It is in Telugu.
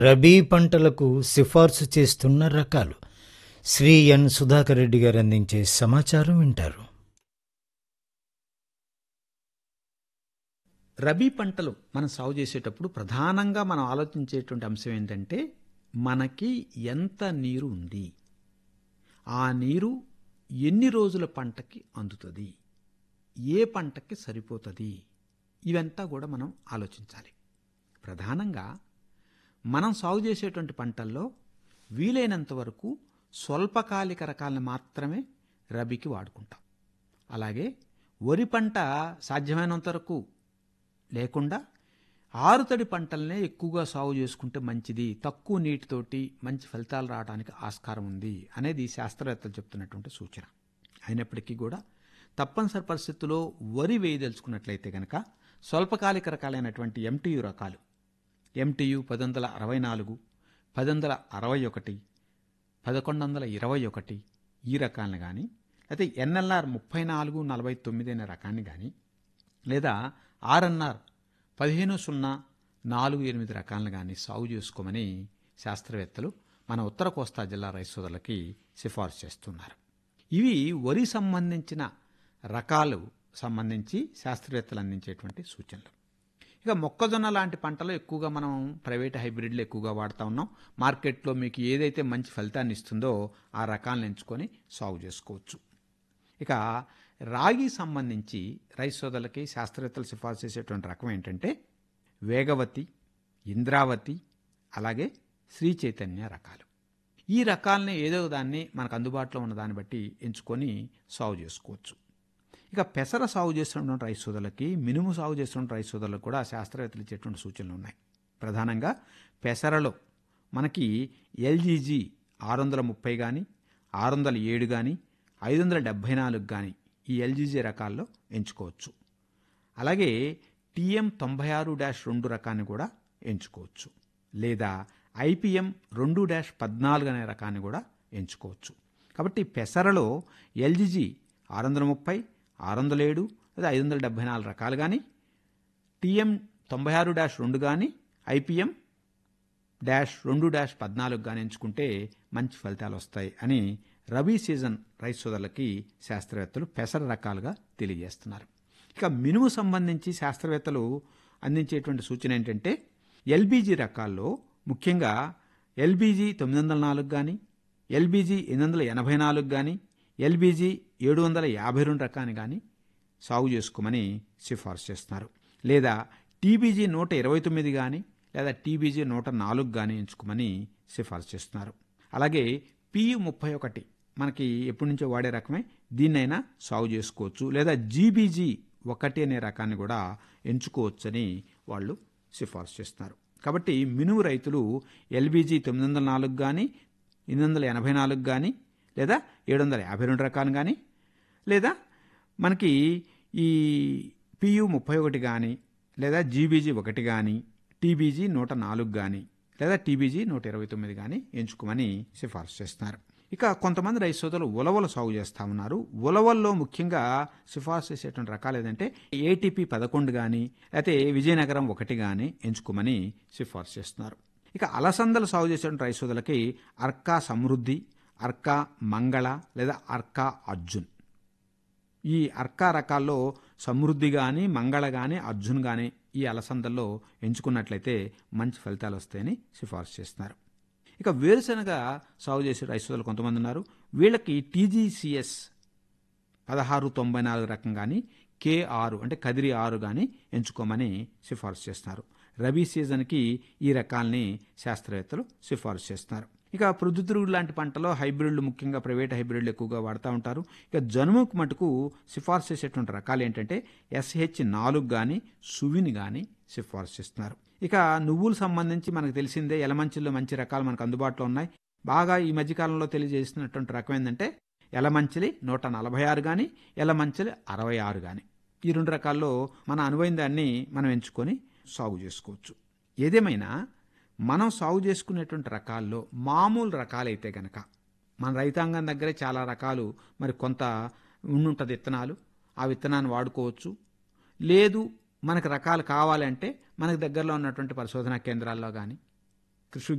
రబీ పంటలకు సిఫార్సు చేస్తున్న రకాలు శ్రీ ఎన్ సుధాకర్ రెడ్డి గారు అందించే సమాచారం వింటారు రబీ పంటలు మనం సాగు చేసేటప్పుడు ప్రధానంగా మనం ఆలోచించేటువంటి అంశం ఏంటంటే మనకి ఎంత నీరు ఉంది ఆ నీరు ఎన్ని రోజుల పంటకి అందుతుంది ఏ పంటకి సరిపోతుంది ఇవంతా కూడా మనం ఆలోచించాలి ప్రధానంగా మనం సాగు చేసేటువంటి పంటల్లో వీలైనంత వరకు స్వల్పకాలిక రకాలను మాత్రమే రబీకి వాడుకుంటాం అలాగే వరి పంట సాధ్యమైనంత వరకు లేకుండా ఆరుతడి పంటలనే ఎక్కువగా సాగు చేసుకుంటే మంచిది తక్కువ నీటితోటి మంచి ఫలితాలు రావడానికి ఆస్కారం ఉంది అనేది శాస్త్రవేత్తలు చెప్తున్నటువంటి సూచన అయినప్పటికీ కూడా తప్పనిసరి పరిస్థితుల్లో వరి వేయదలుచుకున్నట్లయితే కనుక స్వల్పకాలిక రకాలైనటువంటి ఎంటీయు రకాలు ఎంటీయు పది వందల అరవై నాలుగు పది వందల అరవై ఒకటి పదకొండు వందల ఇరవై ఒకటి ఈ రకాలను కానీ అయితే ఎన్ఎల్ఆర్ ముప్పై నాలుగు నలభై తొమ్మిది అనే రకాన్ని కానీ లేదా ఆర్ఎన్ఆర్ పదిహేను సున్నా నాలుగు ఎనిమిది రకాలను కానీ సాగు చేసుకోమని శాస్త్రవేత్తలు మన ఉత్తర కోస్తా జిల్లా రైతు సోదరులకి సిఫార్సు చేస్తున్నారు ఇవి వరి సంబంధించిన రకాలు సంబంధించి శాస్త్రవేత్తలు అందించేటువంటి సూచనలు ఇక మొక్కజొన్న లాంటి పంటలు ఎక్కువగా మనం ప్రైవేట్ హైబ్రిడ్లు ఎక్కువగా వాడుతూ ఉన్నాం మార్కెట్లో మీకు ఏదైతే మంచి ఫలితాన్ని ఇస్తుందో ఆ రకాలను ఎంచుకొని సాగు చేసుకోవచ్చు ఇక రాగి సంబంధించి రైతు సోదరులకి శాస్త్రవేత్తలు సిఫార్సు చేసేటువంటి రకం ఏంటంటే వేగవతి ఇంద్రావతి అలాగే శ్రీ చైతన్య రకాలు ఈ రకాలని ఏదో దాన్ని మనకు అందుబాటులో ఉన్న దాన్ని బట్టి ఎంచుకొని సాగు చేసుకోవచ్చు ఇక పెసర సాగు చేస్తున్నటువంటి రైతు సోదరులకి మినుము సాగు చేస్తున్న రైతు సోదరులకు కూడా శాస్త్రవేత్తలు ఇచ్చేటువంటి సూచనలు ఉన్నాయి ప్రధానంగా పెసరలో మనకి ఎల్జీజీ ఆరు వందల ముప్పై కానీ ఆరు వందల ఏడు కానీ ఐదు వందల డెబ్భై నాలుగు కానీ ఈ ఎల్జీజీ రకాల్లో ఎంచుకోవచ్చు అలాగే టీఎం తొంభై ఆరు డాష్ రెండు రకాన్ని కూడా ఎంచుకోవచ్చు లేదా ఐపీఎం రెండు డాష్ పద్నాలుగు అనే రకాన్ని కూడా ఎంచుకోవచ్చు కాబట్టి పెసరలో ఎల్జీజీ ఆరు వందల ముప్పై ఆరు వందల ఏడు లేదా ఐదు వందల డెబ్భై నాలుగు రకాలు కానీ టీఎం తొంభై ఆరు డాష్ రెండు కానీ ఐపీఎం డాష్ రెండు డాష్ పద్నాలుగు కానీ ఎంచుకుంటే మంచి ఫలితాలు వస్తాయి అని రబీ సీజన్ రైతు సోదరులకి శాస్త్రవేత్తలు పెసర రకాలుగా తెలియజేస్తున్నారు ఇక మినుము సంబంధించి శాస్త్రవేత్తలు అందించేటువంటి సూచన ఏంటంటే ఎల్బీజీ రకాల్లో ముఖ్యంగా ఎల్బీజీ తొమ్మిది వందల నాలుగు కానీ ఎల్బీజీ ఎనిమిది వందల ఎనభై నాలుగు కానీ ఎల్బీజీ ఏడు వందల యాభై రెండు రకాన్ని కానీ సాగు చేసుకోమని సిఫార్సు చేస్తున్నారు లేదా టీబీజీ నూట ఇరవై తొమ్మిది కానీ లేదా టీబీజీ నూట నాలుగు కానీ ఎంచుకోమని సిఫార్సు చేస్తున్నారు అలాగే పియు ముప్పై ఒకటి మనకి ఎప్పటి నుంచో వాడే రకమే దీన్నైనా సాగు చేసుకోవచ్చు లేదా జీబీజీ ఒకటి అనే రకాన్ని కూడా ఎంచుకోవచ్చని వాళ్ళు సిఫార్సు చేస్తున్నారు కాబట్టి మినుము రైతులు ఎల్బీజీ తొమ్మిది వందల నాలుగు కానీ ఎనిమిది వందల ఎనభై నాలుగు కానీ లేదా ఏడు వందల యాభై రెండు రకాలు కానీ లేదా మనకి ఈ పియు ముప్పై ఒకటి కానీ లేదా జీబీజీ ఒకటి కానీ టీబీజీ నూట నాలుగు కానీ లేదా టీబీజీ నూట ఇరవై తొమ్మిది కానీ ఎంచుకోమని సిఫార్సు చేస్తున్నారు ఇక కొంతమంది రైతు సోదరులు ఉలవలు సాగు చేస్తూ ఉన్నారు ఉలవల్లో ముఖ్యంగా సిఫార్సు చేసేటువంటి రకాలు ఏదంటే ఏటీపీ పదకొండు కానీ లేకపోతే విజయనగరం ఒకటి కానీ ఎంచుకోమని సిఫార్సు చేస్తున్నారు ఇక అలసందలు సాగు చేసేటువంటి రైతు సోదరులకి అర్కా సమృద్ధి అర్కా మంగళ లేదా అర్కా అర్జున్ ఈ అర్కా రకాల్లో సమృద్ధి కానీ మంగళ కానీ అర్జున్ కానీ ఈ అలసందల్లో ఎంచుకున్నట్లయితే మంచి ఫలితాలు వస్తాయని సిఫార్సు చేస్తున్నారు ఇక వేరుశనగ సాగు చేసే రైతులు కొంతమంది ఉన్నారు వీళ్ళకి టీజీసీఎస్ పదహారు తొంభై నాలుగు రకం కానీ కే ఆరు అంటే కదిరి ఆరు కానీ ఎంచుకోమని సిఫార్సు చేస్తున్నారు రబీ సీజన్కి ఈ రకాల్ని శాస్త్రవేత్తలు సిఫార్సు చేస్తున్నారు ఇక ప్రొద్దుతిరుగుడు లాంటి పంటలో హైబ్రిడ్లు ముఖ్యంగా ప్రైవేట్ హైబ్రిడ్లు ఎక్కువగా వాడుతూ ఉంటారు ఇక జనుముకు మటుకు సిఫార్సు చేసేటువంటి రకాలు ఏంటంటే ఎస్హెచ్ నాలుగు కానీ సువిని కానీ సిఫార్సు చేస్తున్నారు ఇక నువ్వులు సంబంధించి మనకు తెలిసిందే ఎలమంచిలో మంచి రకాలు మనకు అందుబాటులో ఉన్నాయి బాగా ఈ మధ్యకాలంలో తెలియజేస్తున్నటువంటి రకం ఏంటంటే ఎలమంచిలి నూట నలభై ఆరు కానీ ఎలమంచిలి అరవై ఆరు కానీ ఈ రెండు రకాల్లో మన అనువైన దాన్ని మనం ఎంచుకొని సాగు చేసుకోవచ్చు ఏదేమైనా మనం సాగు చేసుకునేటువంటి రకాల్లో మామూలు రకాలైతే గనక మన రైతాంగం దగ్గరే చాలా రకాలు మరి కొంత ఉండుంటుంది విత్తనాలు ఆ విత్తనాన్ని వాడుకోవచ్చు లేదు మనకు రకాలు కావాలంటే మనకు దగ్గరలో ఉన్నటువంటి పరిశోధనా కేంద్రాల్లో కానీ కృషి